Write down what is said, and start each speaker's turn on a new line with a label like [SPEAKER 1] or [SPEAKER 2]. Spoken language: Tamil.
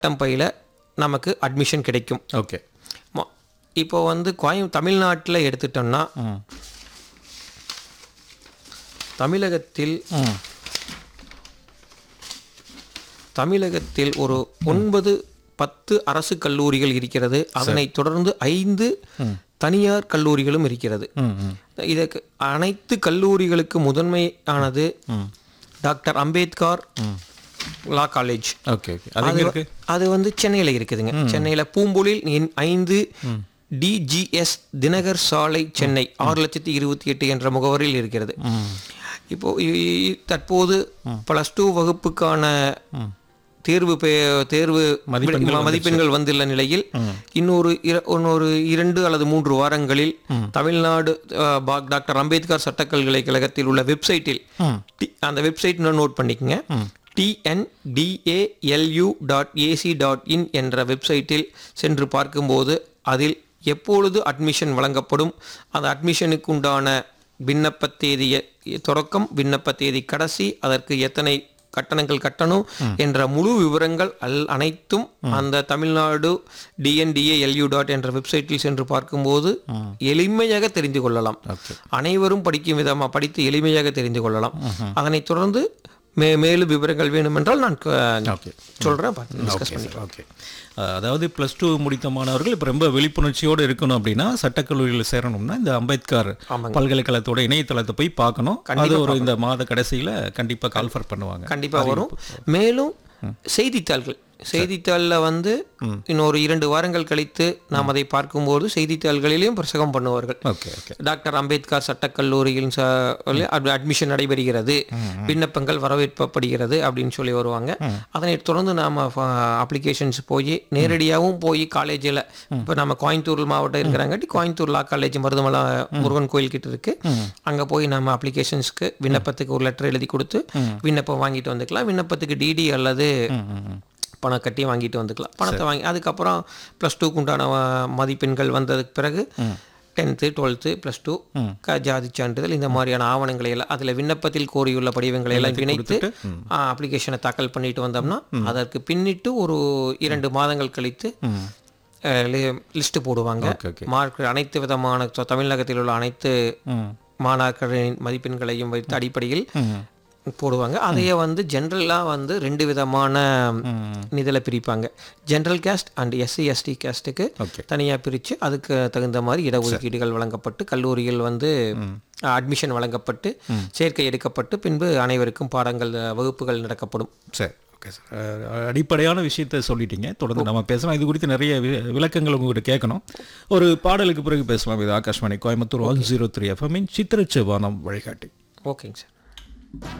[SPEAKER 1] பயில நமக்கு அட்மிஷன் கிடைக்கும்
[SPEAKER 2] ஓகே
[SPEAKER 1] மொ- இப்போ வந்து கோயம் தமிழ்நாட்டில் எடுத்துட்டோம்னா
[SPEAKER 2] ம்
[SPEAKER 1] தமிழகத்தில்
[SPEAKER 2] ம்
[SPEAKER 1] தமிழகத்தில் ஒரு ஒன்பது பத்து அரசு கல்லூரிகள் இருக்கிறது அதனைத் தொடர்ந்து ஐந்து தனியார் கல்லூரிகளும் இருக்கிறது
[SPEAKER 2] ம் ம்
[SPEAKER 1] இதற்கு அனைத்து கல்லூரிகளுக்கு முதன்மையானது doctor Ambedkar law college
[SPEAKER 2] okay okay அது
[SPEAKER 1] அது
[SPEAKER 2] எங்க
[SPEAKER 1] வ-
[SPEAKER 2] இருக்கு
[SPEAKER 1] அது வந்து சென்னையில் இருக்குதுங்க சென்னையில் பூம்பொழில் எண் ஐந்து டிஜிஎஸ் தினகர் சாலை சென்னை ஆறு லட்சத்தி இருபத்தி எட்டு என்ற முகவரியில் இருக்கிறது இப்போ இ- இ- தற்போது ப்ளஸ் டூ வகுப்புக்கான தேர்வு பே- தேர்வு
[SPEAKER 2] மதிப்பெண்கள்
[SPEAKER 1] மதிப்பெண்கள் வந்துள்ள நிலையில் இன்னொரு இர- இன்னொரு இரண்டு அல்லது மூன்று வாரங்களில் தமிழ்நாடு அஹ், பா- டாக்டர் அம்பேத்கர் சட்டக்கல்கலைக்கழகத்தில் உள்ள வெப்சைட்டில் டி- அந்த வெப்சைட் நோட் பண்ணிக்கங்க TNDALU dot AC dot in என்ற வெப்சைட்டில் சென்று பார்க்கும்போது அதில் எப்பொழுது அட்மிஷன் வழங்கப்படும் அந்த அட்மிஷனுக்கு உண்டான விண்ணப்ப தேதிய தொடக்கம் விண்ணப்ப தேதி கடைசி அதற்கு எத்தனை கட்டணங்கள் கட்டணும் என்ற முழு விவரங்கள் அல் அனைத்தும் அந்த தமிழ்நாடு டிஎன்டிஏ எல்யூ டாட் என்ற வெப்சைட்டில் சென்று பார்க்கும்போது எளிமையாக தெரிந்து கொள்ளலாம் அனைவரும் படிக்கும் விதமாக படித்து எளிமையாக தெரிந்து கொள்ளலாம் அதனைத் தொடர்ந்து மே மேலும் விவரங்கள் வேணுமென்றால் நான்
[SPEAKER 2] ஓகே
[SPEAKER 1] சொல்கிறேன் பார்த்து டிஸ்கஸ்
[SPEAKER 2] ஓகே
[SPEAKER 1] பண்ணி
[SPEAKER 2] சார் ஓகே அஹ், அதாவது ப்ளஸ் டூ முடித்த மாணவர்கள் இப்போ ரொம்ப விழிப்புணர்ச்சியோடு இருக்கணும் அப்படின்னா சட்டக்கல்லூரியில் சேரணும்னா இந்த அம்பேத்கர்
[SPEAKER 1] ஆமாங்க.
[SPEAKER 2] பல்கலைக்கழகத்தோட இணையதளத்தை போய் பார்க்கணும் அது ஒரு இந்த மாத கடைசியில் கண்டிப்பாக கால்ஃபர் பண்ணுவாங்க
[SPEAKER 1] கண்டிப்பாக வரும் மேலும் செய்தித்தாள்கள் செய்தித்தாளில் வந்து இன்னொரு இரண்டு வாரங்கள் கழித்து நாம் அதை பார்க்கும்போது செய்தித்தாள்களிலும் பிரசங்கம் பண்ணுவார்கள்
[SPEAKER 2] ஓகே ஓகே
[SPEAKER 1] டாக்டர் அம்பேத்கர் சட்டக்கல்லூரியில் ச- அட்- அட்மிஷன் நடைபெறுகிறது விண்ணப்பங்கள் வரவேற்கப்படுகிறது அப்படின்னு சொல்லி வருவாங்க அதனைத் தொடர்ந்து நாம் அப்ளிகேஷன்ஸ் போய் நேரடியாகவும் போய் காலேஜில் இப்போ நம்ம கோயம்புத்தூர் மாவட்டம் இருக்கிறாங்காட்டி கோயம்புத்தூர் லா காலேஜ் மருதமலை முருகன் கோயில் கிட்ட இருக்கு அங்கே போய் நம்ம அப்ளிகேஷன்ஸ்க்கு விண்ணப்பத்துக்கு ஒரு லெட்டர் எழுதி கொடுத்து விண்ணப்பம் வாங்கிட்டு வந்துக்கலாம் விண்ணப்பத்துக்கு டிடி அல்லது பணம் கட்டி வாங்கிட்டு வந்துக்கலாம் பணத்தை வாங்கி அதுக்கப்புறம் ப்ளஸ் டூக்கு உண்டான அஹ், மதிப்பெண்கள் வந்ததுக்கு பிறகு டென்த்து டுவெல்த்து ப்ளஸ் டூ க ஜாதி சான்றிதழ் இந்த மாதிரியான ஆவணங்களை எல்லாம் அதில் விண்ணப்பத்தில் கோரியுள்ள படிவங்களை எல்லாம் இணைத்து அப்ளிகேஷனை தாக்கல் பண்ணிட்டு வந்தோம்னா அதற்கு பின்னிட்டு ஒரு இரண்டு மாதங்கள் கழித்து லிஸ்ட்டு போடுவாங்க
[SPEAKER 2] ஓகே ஓகே
[SPEAKER 1] மார்க் அனைத்து விதமான சொ- தமிழகத்தில் உள்ள அனைத்து மாணாக்கரின் மதிப்பெண்களையும் வைத்து அடிப்படையில் போடுவாங்க அதையே வந்து ஜென்ரலாக வந்து ரெண்டு விதமான இதில் பிரிப்பாங்க general caste and SC ST கேஸ்ட்டுக்கு
[SPEAKER 2] ஓகே
[SPEAKER 1] தனியாக பிரித்து அதுக்கு தகுந்த மாதிரி இடஒதுக்கீடுகள் வழங்கப்பட்டு கல்லூரிகள் வந்து அட்மிஷன் வழங்கப்பட்டு சேர்க்கை எடுக்கப்பட்டு பின்பு அனைவருக்கும் பாடங்கள் வகுப்புகள் நடக்கப்படும்
[SPEAKER 2] சரி ஓகே சார் அஹ், அடிப்படையான விஷயத்த சொல்லிட்டீங்க தொடர்ந்து நம்ம பேசலாம் இது குறித்து நிறைய வி- விளக்கங்கள் உங்ககிட்ட கேட்கணும் ஒரு பாடலுக்கு பிறகு பேசலாம் இது Akashvani Coimbatore one zero three எஃப்எம்மின் சித்திரச்சு வானம் வழிகாட்டி
[SPEAKER 1] ஓகேங்க சார்